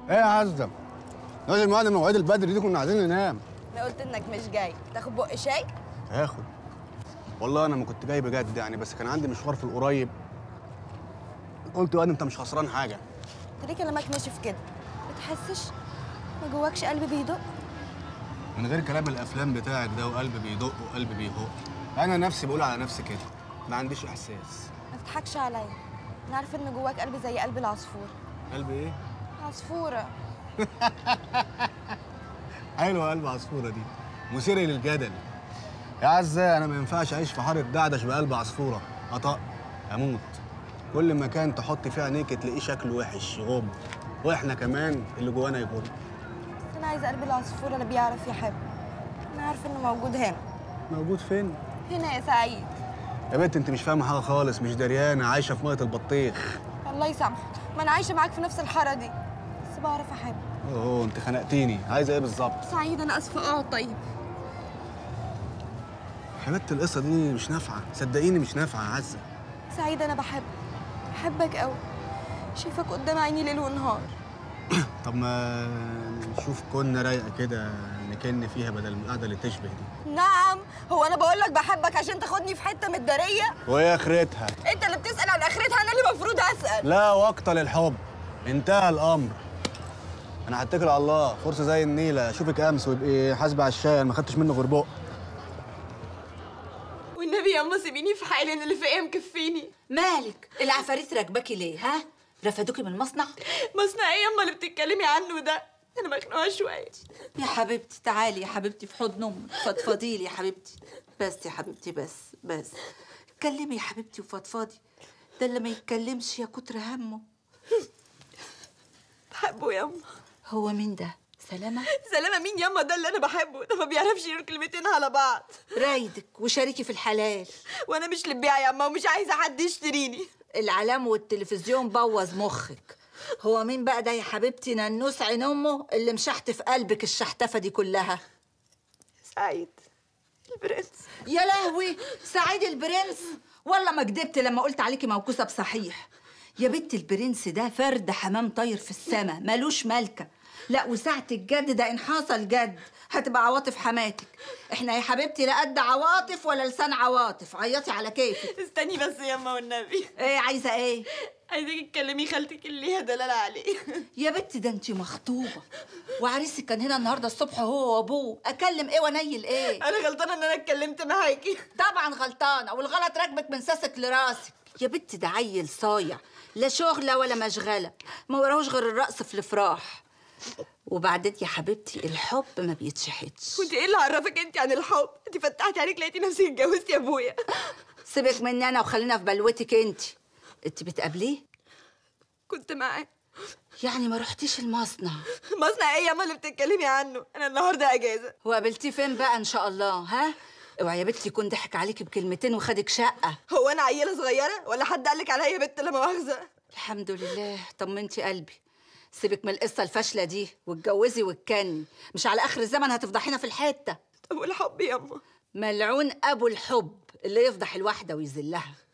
ايه يا عزه لازم بعد مواعيد البدري دي كنا عايزين ننام انا قلت انك مش جاي تاخد بق شاي هاخد والله انا ما كنت جاي بجد يعني بس كان عندي مشوار في القريب قلت بقى انت مش خسران حاجه انت ليه كلامك ناشف كده بتحسش ما جواكش قلب بيدق من غير كلام الافلام بتاعك ده وقلب بيدق وقلب بيهق انا نفسي بقول على نفسي كده ما عنديش احساس ما تضحكش عليا انا عارفه ان جواك قلب زي قلب العصفور قلب ايه عصفوره حلوه قلب عصفوره دي مثير للجدل يا عزة انا ما ينفعش اعيش في حاره دعدش بقلب عصفوره اطق اموت كل مكان تحط فيه عينيك تلاقيه شكله وحش يغم واحنا كمان اللي جوانا يغم بس انا عايزه قلب العصفور اللي بيعرف يحب انا عارفه انه موجود هنا موجود فين هنا يا سعيد يا بنت انت مش فاهمه حاجه خالص مش دريانه عايشه في ميه البطيخ الله يسامحك ما انا عايشه معاك في نفس الحاره دي بس بعرف احب اوه انت خنقتيني عايزه ايه بالظبط سعيد انا اسفه اقعد طيب حبيبتي القصه دي مش نافعه صدقيني مش نافعه يا عزه سعيد انا بحب بحبك قوي شايفك قدام عيني ليل ونهار طب ما نشوف كنا رايقه كده نكن فيها بدل القعده اللي تشبه دي نعم هو انا بقول لك بحبك عشان تاخدني في حته متداريه وايه اخرتها انت اللي بتسال عن اخرتها انا اللي المفروض اسال لا وقت للحب انتهى الامر انا هتكل على الله فرصه زي النيله اشوفك امس وابقي حاسبه على الشاي أنا ما خدتش منه غير بق والنبي يا اما سيبيني في حالي انا اللي فيا مكفيني مالك العفاريت راكباكي ليه ها رفدوكي من المصنع مصنع ايه يما اللي بتتكلمي عنه ده انا مخنوقه شويه يا حبيبتي تعالي يا حبيبتي في حضن امك فضفضي لي يا حبيبتي بس يا حبيبتي بس بس اتكلمي يا حبيبتي وفضفضي ده اللي ما يتكلمش يا كتر همه بحبه يما هو مين ده سلامة سلامه مين يما ده اللي انا بحبه ده ما بيعرفش يقول كلمتين على بعض رايدك وشاركي في الحلال وانا مش لبيعه يما ومش عايزه حد يشتريني العلام والتلفزيون بوظ مخك هو مين بقى ده يا حبيبتي ننوس عين امه اللي مشحت في قلبك الشحتفه دي كلها سعيد البرنس يا لهوي سعيد البرنس والله ما كدبت لما قلت عليكي موكوسه بصحيح يا بنت البرنس ده فرد حمام طاير في السما ملوش ملكه لا وساعة الجد ده إن حصل جد هتبقى عواطف حماتك احنا يا حبيبتي لا قد عواطف ولا لسان عواطف عيطي على كيفك استني بس يما والنبي ايه عايزه ايه عايزاكي تكلمي خالتك اللي ليها دلالة عليه يا بنتي ده انت مخطوبه وعريسك كان هنا النهارده الصبح هو وابوه اكلم ايه وانيل ايه انا غلطانه ان انا اتكلمت معاكي طبعا غلطانه والغلط راكبك من ساسك لراسك يا بنتي ده عيل صايع لا شغله ولا مشغله ما وراهوش غير الرقص في الافراح وبعدين يا حبيبتي الحب ما بيتشحتش وانت ايه اللي عرفك انت عن الحب انت فتحتي عليك لقيتي نفسك اتجوزتي يا ابويا سيبك مني انا وخلينا في بلوتك انت انت بتقابليه كنت معاه يعني ما رحتيش المصنع مصنع ايه يا ماما اللي بتتكلمي عنه انا النهارده اجازه وقابلتيه فين بقى ان شاء الله ها اوعي يا بنتي يكون ضحك عليكي بكلمتين وخدك شقه هو انا عيله صغيره ولا حد قالك عليا يا بنت لا مؤاخذه الحمد لله طمنتي قلبي سيبك من القصه الفاشله دي واتجوزي واتكني مش على اخر الزمن هتفضحينا في الحته طب والحب ياما ملعون ابو الحب اللي يفضح الواحده ويذلها